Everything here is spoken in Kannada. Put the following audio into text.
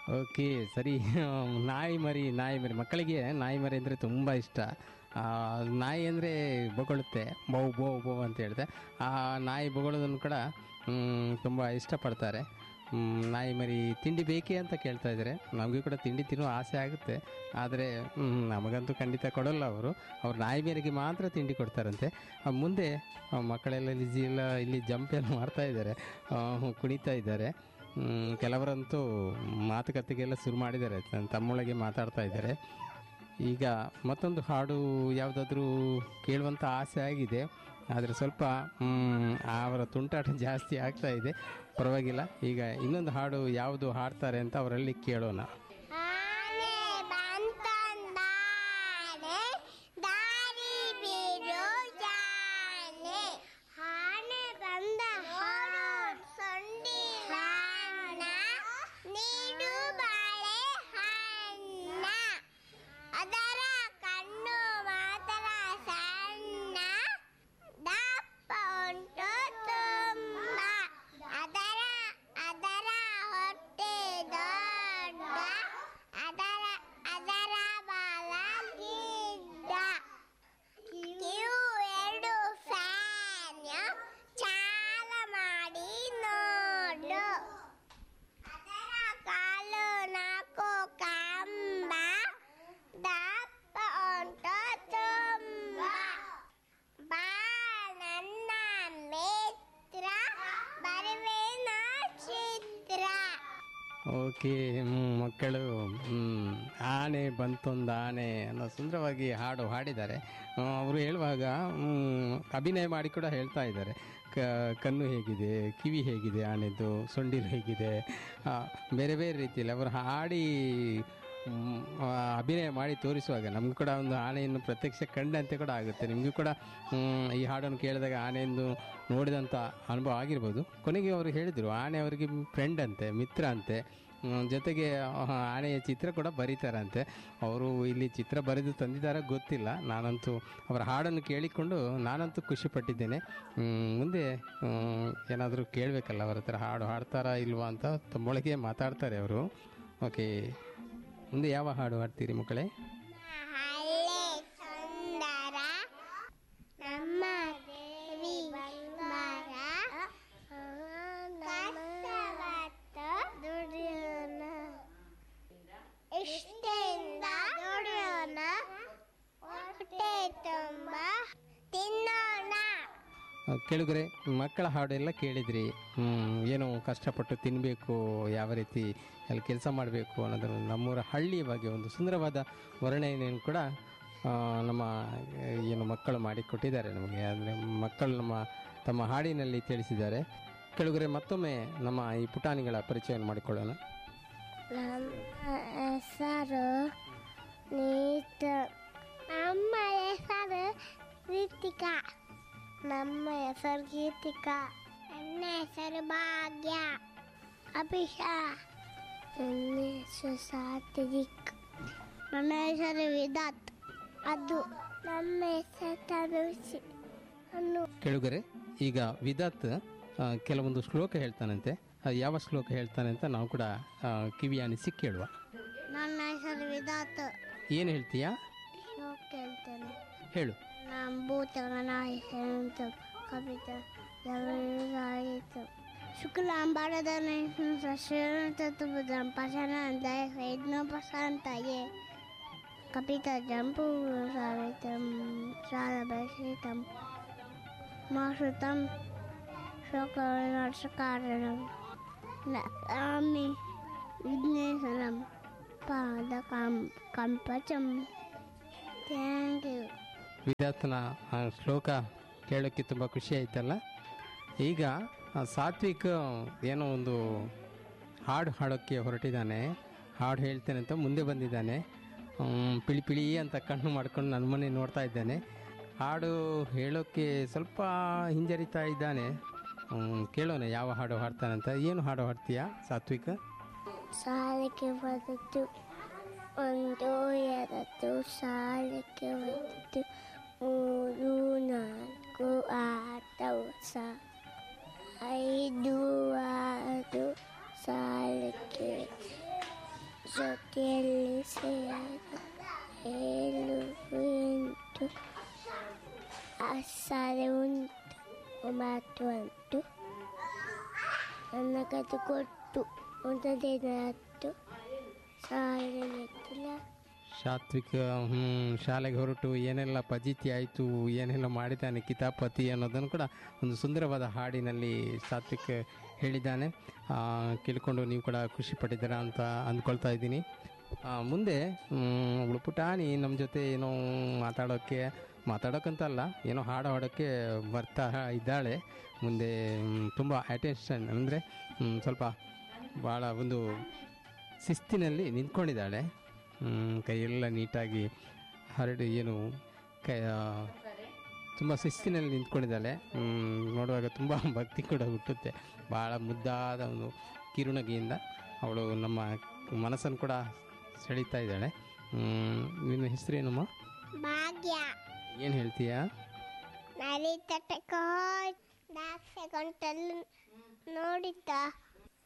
ಓಕೆ ಸರಿ ನಾಯಿ ಮರಿ ನಾಯಿ ಮರಿ ಮಕ್ಕಳಿಗೆ ನಾಯಿ ಮರಿ ಅಂದರೆ ತುಂಬ ಇಷ್ಟ ಆ, ನಾಯಿ ಅಂದರೆ ಬೊಗಳುತ್ತೆ ಬೌ ಬೋ ಬೋ ಅಂತ ಹೇಳಿದೆ ಆ ನಾಯಿ ಬೊಗಳೋದನ್ನು ಕೂಡ ತುಂಬ ಇಷ್ಟಪಡ್ತಾರೆ ಹ್ಮ್, ನಾಯಿ ಮರಿ ತಿಂಡಿ ಬೇಕೇ ಅಂತ ಕೇಳ್ತಾ ಇದ್ದಾರೆ ನಮಗೂ ಕೂಡ ತಿಂಡಿ ತಿನ್ನೋ ಆಸೆ ಆಗುತ್ತೆ ಆದರೆ ಹ್ಮ್, ನಮಗಂತೂ ಖಂಡಿತ ಕೊಡೋಲ್ಲ ಅವರು ಅವ್ರು ನಾಯಿ ಮರಿಗೆ ಮಾತ್ರ ತಿಂಡಿ ಕೊಡ್ತಾರಂತೆ ಆ, ಮುಂದೆ ಆ, ಮಕ್ಕಳೆಲ್ಲ ಇಲ್ಲಿ ಎಲ್ಲ ಇಲ್ಲಿ ಜಂಪ್ ಎಲ್ಲ ಮಾಡ್ತಾ ಇದ್ದಾರೆ ಆ, ಕುಣಿತಾ ಇದ್ದಾರೆ ಹ್ಮ್, ಕೆಲವರಂತೂ ಮಾತುಕತೆಗೆಲ್ಲ ಶುರು ಮಾಡಿದ್ದಾರೆ ತನ್ನ ತಮ್ಮೊಳಗೆ ಮಾತಾಡ್ತಾ ಇದ್ದಾರೆ ಈಗ ಮತ್ತೊಂದು ಹಾಡು ಯಾವುದಾದ್ರೂ ಕೇಳುವಂಥ ಆಸೆ ಆಗಿದೆ ಆದರೆ ಸ್ವಲ್ಪ ಮ್, ಅವರ ತುಂಟಾಟ ಜಾಸ್ತಿ ಆಗ್ತಾ ಇದೆ ಪರವಾಗಿಲ್ಲ ಈಗ ಇನ್ನೊಂದು ಹಾಡು ಯಾವುದು ಹಾಡ್ತಾರೆ ಅಂತ ಅವರಲ್ಲಿ ಕೇಳೋಣ ಆನೆ ಬಂತಂದಾನೆ ದಾರಿ ಬಿಡು ಜಾನೆ ಆನೆ ಬಂದ ಹೊರು ಸೊಂಡಿ ಹಣ್ಣ ನೀಡು ಬಾಳೆ ಹಣ್ಣ ಅದರ ಕಣ್ಣು ಮಾತ್ರ ಸಣ್ಣ ದಪ್ಪ ಉಂಟು ತುಂಬ ಅದರ ಅದರ ಹೊಟ್ಟೆ ದೊಡ್ಡ ಅದರ ಅದರ ಬಾಲ ಗಿಡ್ಡ ಕಿವು ಎರಡು ಫ್ಯಾನ್ ಚಾಲ ಮಾಡಿ ನೋಡು ಅದರ ಕಾಲು ನಾಲ್ಕು ಕಂಬ ದಪ್ಪ ಉಂಟು ತುಂಬ ಬಾ ನನ್ನ ಮಿತ್ರ ಬರುವೇನ ಚಿತ್ರ ಓಕೆ ಹ್ಮ್, ಮಕ್ಕಳು ಹ್ಮ್, ಆನೆ ಬಂತೊಂದು ಆನೆ ಅನ್ನೋ ಸುಂದರವಾಗಿ ಹಾಡು ಹಾಡಿದ್ದಾರೆ ಆ, ಅವರು ಹೇಳುವಾಗ ಹ್ಮ್, ಅಭಿನಯ ಮಾಡಿ ಕೂಡ ಹೇಳ್ತಾ ಇದ್ದಾರೆ ಕ ಕಣ್ಣು ಹೇಗಿದೆ ಕಿವಿ ಹೇಗಿದೆ ಆನೆದು ಸೊಂಡಿಲು ಹೇಗಿದೆ ಆ, ಬೇರೆ ಬೇರೆ ರೀತಿಯಲ್ಲಿ ಅವರು ಹಾಡಿ ಮ್, ಆ, ಅಭಿನಯ ಮಾಡಿ ತೋರಿಸುವಾಗ ನಮಗೂ ಕೂಡ ಒಂದು ಆನೆಯನ್ನು ಪ್ರತ್ಯಕ್ಷ ಕಂಡಂತೆ ಕೂಡ ಆಗುತ್ತೆ ನಿಮಗೂ ಕೂಡ ಮ್, ಈ ಹಾಡನ್ನು ಕೇಳಿದಾಗ ಆನೆಯನ್ನು ನೋಡಿದಂಥ ಅನುಭವ ಆಗಿರ್ಬೋದು ಕೊನೆಗೆ ಅವರು ಹೇಳಿದರು ಆನೆ ಅವರಿಗೆ ಫ್ರೆಂಡ್ ಅಂತೆ ಮಿತ್ರ ಅಂತೆ ಮ್, ಜೊತೆಗೆ ಆ, ಆನೆಯ ಚಿತ್ರ ಕೂಡ ಬರೀತಾರಂತೆ ಅವರು ಇಲ್ಲಿ ಚಿತ್ರ ಬರೆದು ತಂದಿದ್ದಾರೋ ಗೊತ್ತಿಲ್ಲ ನಾನಂತೂ ಅವರ ಹಾಡನ್ನು ಕೇಳಿಕೊಂಡು ನಾನಂತೂ ಖುಷಿಪಟ್ಟಿದ್ದೇನೆ ಮ್, ಮುಂದೆ ಏನಾದರೂ ಕೇಳಬೇಕಲ್ಲ ಅವರ ಹತ್ರ ಹಾಡು ಹಾಡ್ತಾರಾ ಇಲ್ವಾ ಅಂತ ತಮ್ಮೊಳಗೆ ಮಾತಾಡ್ತಾರೆ ಅವರು ಓಕೆ ಮುಂದೆ ಯಾವ ಹಾಡು ಹಾಡ್ತೀರಿ ಮಕ್ಕಳೇ ಹಳ್ಳೆ ಸುಂದರ ನಮ್ಮ ದೇವಿ ಬಂಗಾರ ಕಷ್ಟವತ್ತ ದುಡಿಯೋಣ ಇಷ್ಟೆಂದ ದುಡಿಯೋಣ ಹೊಟ್ಟೆ ತುಂಬ ತಿನ್ನೋಣ ಆ, ಕೇಳಿದ್ರೆ ಮಕ್ಕಳ ಹಾಡೆಲ್ಲ ಕೇಳಿದ್ರಿ ಹ್ಮ್, ಏನು ಕಷ್ಟಪಟ್ಟು ತಿನ್ನಬೇಕು ಯಾವ ರೀತಿ ಅಲ್ಲಿ ಕೆಲಸ ಮಾಡಬೇಕು ಅನ್ನೋದ್ರ ನಮ್ಮೂರ ಹಳ್ಳಿಯ ಬಗ್ಗೆ ಒಂದು ಸುಂದರವಾದ ವರ್ಣನೆಯನ್ನು ಕೂಡ ಆ, ನಮ್ಮ ಆ, ಏನು ಮಕ್ಕಳು ಮಾಡಿಕೊಟ್ಟಿದ್ದಾರೆ ನಮಗೆ ಅಂದರೆ ಮಕ್ಕಳು ನಮ್ಮ ತಮ್ಮ ಹಾಡಿನಲ್ಲಿ ತಿಳಿಸಿದ್ದಾರೆ ಕೆಳಗರೆ ಮತ್ತೊಮ್ಮೆ ನಮ್ಮ ಈ ಪುಟಾಣಿಗಳ ಪರಿಚಯವನ್ನು ಮಾಡಿಕೊಳ್ಳೋಣ ನಮ್ಮ ಹೆಸರು ನೀತ ನಮ್ಮ ಹೆಸರು ರೀತಿಕಾ ನಮ್ಮ ಹೆಸರು ಗೀತಿಕಾ ನನ್ನ ಹೆಸರು ಭಾಗ್ಯ ಅಭಿಷಾ ನನ್ನ ಹೆಸರು ಸಾತ್ವಿಕ್ ನನ್ನ ಹೆಸರು ವಿದಾತ್ ಅದು ನಮ್ಮ ಹೆಸರು ತನುಷಿ ಅನ್ನು ಕೆಳಗರೆ ಈಗ ವಿದಾತ್ ಆ, ಕೆಲವೊಂದು ಶ್ಲೋಕ ಹೇಳ್ತಾನಂತೆ ಆ, ಯಾವ ಶ್ಲೋಕ ಹೇಳ್ತಾನೆ ಅಂತ ನಾವು ಕೂಡ ಆ, ಕಿವಿಯಾನಿಸಿ ಕೇಳುವ ನನ್ನ ಹೆಸರು ವಿದಾತ್ ಏನು ಹೇಳ್ತೀಯಾ ಶ್ಲೋಕ ಹೇಳ್ತೇನೆ ಹೇಳು Nam butana hentu kapita yavigaito. Shuklam baradana sasiranta tubudam pasana dai hedno pasanta ye. Kapita jampu savitam sarabasitam. Masutam shokaranam. Nami vidnesanam padakam kampacham. Thank you. ವಿದ್ಯಾರ್ಥನ ಆ ಶ್ಲೋಕ ಕೇಳೋಕ್ಕೆ ತುಂಬ ಖುಷಿ ಆಯ್ತಲ್ಲ ಈಗ ಆ ಸಾತ್ವಿಕ್ ಏನೋ ಒಂದು ಹಾಡು ಹಾಡೋಕ್ಕೆ ಹೊರಟಿದ್ದಾನೆ ಹಾಡು ಹೇಳ್ತೇನೆ ಅಂತ ಮುಂದೆ ಬಂದಿದ್ದಾನೆ ಹ್ಮ್, ಪಿಳಿ ಪಿಳಿ ಅಂತ ಕಣ್ಣು ಮಾಡ್ಕೊಂಡು ನನ್ನ ಮನೆ ನೋಡ್ತಾ ಇದ್ದಾನೆ ಹಾಡು ಹೇಳೋಕ್ಕೆ ಸ್ವಲ್ಪ ಹಿಂಜರಿತಾ ಇದ್ದಾನೆ ಹ್ಮ್, ಕೇಳೋಣ ಯಾವ ಹಾಡು ಹಾಡ್ತಾನಂತ ಏನು ಹಾಡು ಹಾಡ್ತೀಯಾ ಸಾತ್ವಿಕ್ ಸಾಲಿಗೆ ಬದತು ಒಂದು ಎರಡು ಸಾಲಿಗೆ ಬದತು ಮೂರು ನಾಲ್ಕು ಆರು ಸ ಐದು ಆರು ಸಾಲಿಗೆ ಜೊತೆಯಲ್ಲಿ ಸೇರ ಏಳು ಎಂಟು ಸಾರಿ ಉಂಟು ಒಂಬತ್ತು ಉಂಟು ನನಗದು ಕೊಟ್ಟು ಒಂದು ದಿನ ಹತ್ತು ಸಾವಿರ ನೆಟ್ಟಿಲ್ಲ ಸಾತ್ವಿಕ ಹ್ಮ್, ಶಾಲೆಗೆ ಹೊರಟು ಏನೆಲ್ಲ ಪಜಿತಿ ಆಯಿತು ಏನೆಲ್ಲ ಮಾಡಿದ್ದಾನೆ ಕಿತಾಪತಿ ಅನ್ನೋದನ್ನು ಕೂಡ ಒಂದು ಸುಂದರವಾದ ಹಾಡಿನಲ್ಲಿ ಸಾತ್ವಿಕ್ ಹೇಳಿದ್ದಾನೆ ಆ, ಕೇಳಿಕೊಂಡು ನೀವು ಕೂಡ ಖುಷಿ ಪಟ್ಟಿದ್ದೀರಾ ಅಂತ ಅಂದ್ಕೊಳ್ತಾ ಇದ್ದೀನಿ ಆ, ಮುಂದೆ ಹ್ಮ್, ಅವಳು ಪುಟಾಣಿ ನಮ್ಮ ಜೊತೆ ಏನೋ ಮಾತಾಡೋಕ್ಕೆ ಮಾತಾಡೋಕ್ಕಂತಲ್ಲ ಏನೋ ಹಾಡು ಹಾಡೋಕ್ಕೆ ಬರ್ತಾ ಇದ್ದಾಳೆ ಮುಂದೆ ತುಂಬ ಅಟೆನ್ಷನ್ ಅಂದರೆ ಸ್ವಲ್ಪ ಭಾಳ ಒಂದು ಶಿಸ್ತಿನಲ್ಲಿ ನಿಂತ್ಕೊಂಡಿದ್ದಾಳೆ ಹ್ಮ್, ಕೈಯೆಲ್ಲ ನೀಟಾಗಿ ಹರಡು ಏನು ಕೈ ತುಂಬ ಶಿಸ್ತಿನಲ್ಲಿ ನಿಂತ್ಕೊಂಡಿದ್ದಾಳೆ ಹ್ಮ್, ನೋಡುವಾಗ ತುಂಬ ಭಕ್ತಿ ಕೂಡ ಹುಟ್ಟುತ್ತೆ ಭಾಳ ಮುದ್ದಾದ ಒಂದು ಕಿರುನಗೆಯಿಂದ ಅವಳು ನಮ್ಮ ಮನಸ್ಸನ್ನು ಕೂಡ ಸೆಳೀತಾ ಇದ್ದಾಳೆ ಹ್ಮ್, ನಿನ್ನ ಹೆಸರೇನಮ್ಮ ಭಾಗ್ಯ ಏನು ಹೇಳ್ತೀಯಾ ನರಿ ತಟಕ ನಾಲ್ಕು ಸೆಕೆಂಡಲ್ಲಿ ನೋಡಿದ್ದ